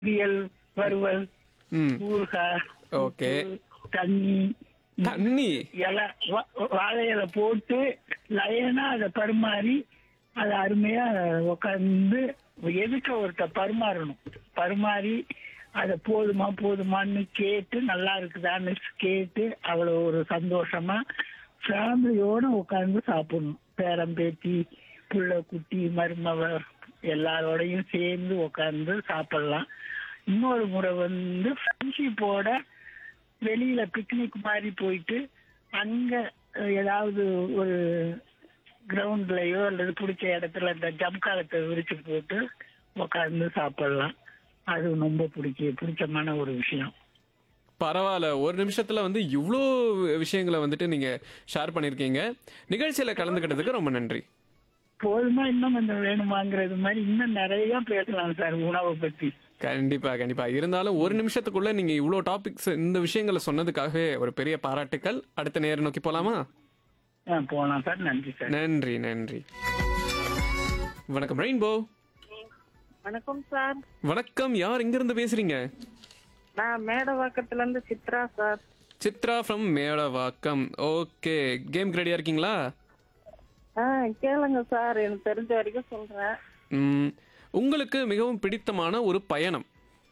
வியல் வறுவல் ம் ஊறுகாய் ஓகே தண்ணி தண்ணி இலை வா- வாழை இலை போட்டு லயனா அதை பரிமாறி அது அருமையா உட்காந்து எதுக்க ஒருத்த பரிமாறணும் பரிமாறி அதை போதுமா போதுமான்னு கேட்டு நல்லா இருக்குதான்னு கேட்டு அவ்வளோ ஒரு சந்தோஷமா ஃபேமிலியோட உட்காந்து சாப்பிடணும் பேரம் பேத்தி புள்ள குட்டி மருமவ எல்லாரோடையும் சேர்ந்து உட்காந்து சாப்பிடலாம் இன்னொரு முறை வந்து ஃப்ரெண்ட்ஷிப்போட வெளியில பிக்னிக் மாதிரி போயிட்டு அங்க அஹ், ஏதாவது ஒரு கிரவுண்ட்லயோ அல்லது பிடிச்ச இடத்துல இந்த ஜம்காலத்தை விரிச்சு போட்டு உட்கார்ந்து சாப்பிடலாம் அது ரொம்ப பிடிக்க பிடிச்சமான ஒரு விஷயம் பரவாயில்ல ஒரு நிமிஷத்துல வந்து இவ்வளோ விஷயங்களை வந்துட்டு நீங்க ஷேர் பண்ணிருக்கீங்க நிகழ்ச்சியில கலந்துக்கிட்டதுக்கு ரொம்ப நன்றி போதுமா இன்னும் கொஞ்சம் வேணுமாங்கிறது மாதிரி இன்னும் நிறைய பேசலாம் சார் உணவை பத்தி கண்டிப்பா கண்டிப்பா இருந்தாலும் ஒரு நிமிஷத்துக்குள்ள நீங்க இவ்வளோ டாபிக்ஸ் இந்த விஷயங்களை சொன்னதுக்காகவே ஒரு பெரிய பாராட்டுக்கள் அடுத்த நேரம் நோக்கி போலாமா ஆ, போலாம் சார் நன்றி சார் நன்றி நன்றி வணக்கம் ரெயின்போ வணக்கம் சார் வணக்கம் யார் இருந்து பேசுறீங்க நான் மேடவாக்கத்துல இருந்து Chitra sir Chitra from Medavakkam okay game ரெடியா இருக்கீங்களா ஆ கேளுங்க சார் எனக்கு தெரிஞ்ச வரைக்கும் சொல்றேன் ம், உங்களுக்கு மிகவும் பிடித்தமான ஒரு பயணம்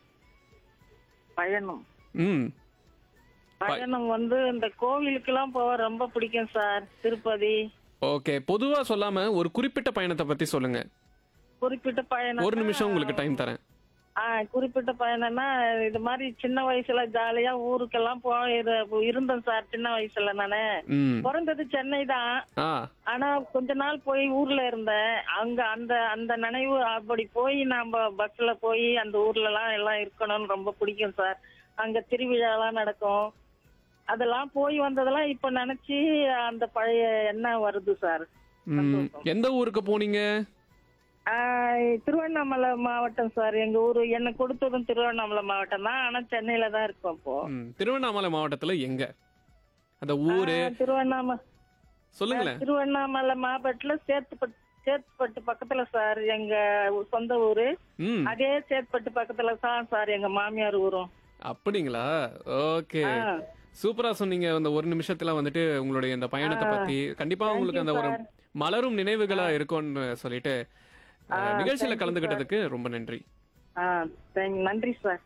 பயணம் ம் பயணம் வந்து இந்த கோவிலுக்கெல்லாம் போக ரொம்ப பிடிக்கும் சார் திருப்பதி ஓகே பொதுவா சொல்லாம ஒரு குறிப்பிட்ட பயணத்தை பத்தி சொல்லுங்க குறிப்பிட்ட பயணம் ஒரு நிமிஷம் உங்களுக்கு டைம் தரேன் ஆ குறிப்பிட்ட பயணம்னா இது மாதிரி சின்ன வயசுல ஜாலியா ஊருக்கெல்லாம் போய் இரு- இருந்தேன் சார் சின்ன வயசுல நானு ம் பிறந்தது சென்னை தான் ஆ ஆனா கொஞ்ச நாள் போய் ஊர்ல இருந்தேன் அங்க அந்த அந்த நினைவு அப்படி போய் நாம பஸ்ல போய் அந்த ஊர்ல எல்லாம் எல்லாம் இருக்கணும்னு ரொம்ப பிடிக்கும் சார் அங்க திருவிழாலாம் நடக்கும் அதெல்லாம் போய் வந்ததெல்லாம் இப்ப நினைச்சு அந்த பழைய எண்ணம் வருது சார் ம், எந்த ஊருக்கு போனீங்க ஆஹ் திருவண்ணாமலை மாவட்டம் சார் எங்க ஊரு என்ன கொடுத்ததும் திருவண்ணாமலை மாவட்டம் தான் ஆனா சென்னையில தான் இருக்கோம் இப்போ ம், திருவண்ணாமலை மாவட்டத்துல எங்க அந்த ஊரு ஆஹ் திருவண்ணாமலை சொல்லுங்களேன் திருவண்ணாமலை மாவட்டத்துல சேத்துப்பட்டு சேத்துப்பட்டு பக்கத்துல சார் எங்க சொந்த ஊரு ம் அதே சேத்துப்பட்டு பக்கத்துல தான் சார் எங்க மாமியார் ஊரும் அப்படிங்களா ஓகே ஆ. சூப்பரா சொன்னீங்க அந்த ஒரு நிமிஷத்துல வந்துட்டு உங்களுடைய இந்த பயணத்தை பத்தி கண்டிப்பா உங்களுக்கு அந்த ஒரு மலரும் நினைவுகளா இருக்கும்னு சொல்லிட்டு அஹ், நிகழ்ச்சியில கலந்துக்கிட்டதுக்கு ரொம்ப நன்றி ஆ தேங்க் நன்றி சார்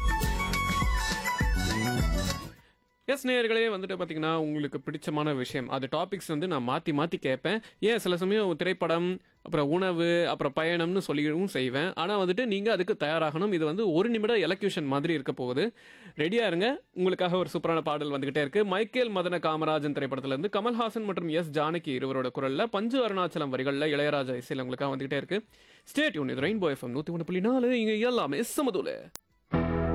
எஸ் நேயர்களே வந்துட்டு பார்த்தீங்கன்னா உங்களுக்கு பிடிச்சமான விஷயம் அது டாபிக்ஸ் வந்து நான் மாற்றி மாற்றி கேட்பேன் ஏன் சில சமயம் திரைப்படம் அப்புறம் உணவு அப்புறம் பயணம்னு சொல்லியும் செய்வேன் ஆனால் வந்துட்டு நீங்கள் அதுக்கு தயாராகணும் இது வந்து ஒரு நிமிட எலக்யூஷன் மாதிரி இருக்க போகுது ரெடியாக இருங்க உங்களுக்காக ஒரு சூப்பரான பாடல் வந்துகிட்டே இருக்கு மைக்கேல் மதன காமராஜன் திரைப்படத்திலிருந்து கமல்ஹாசன் மற்றும் எஸ் ஜானகி இருவரோட குரலில் பஞ்சு அருணாச்சலம் வரிகளில் இளையராஜா இசையில் உங்களுக்காக வந்துகிட்டே இருக்கு ஸ்டேட் யூன் இது ரெயின்போ எஃப்எம் நூற்றி ஒன்று புள்ளி நாலு இங்கே எல்லாமே சமதுல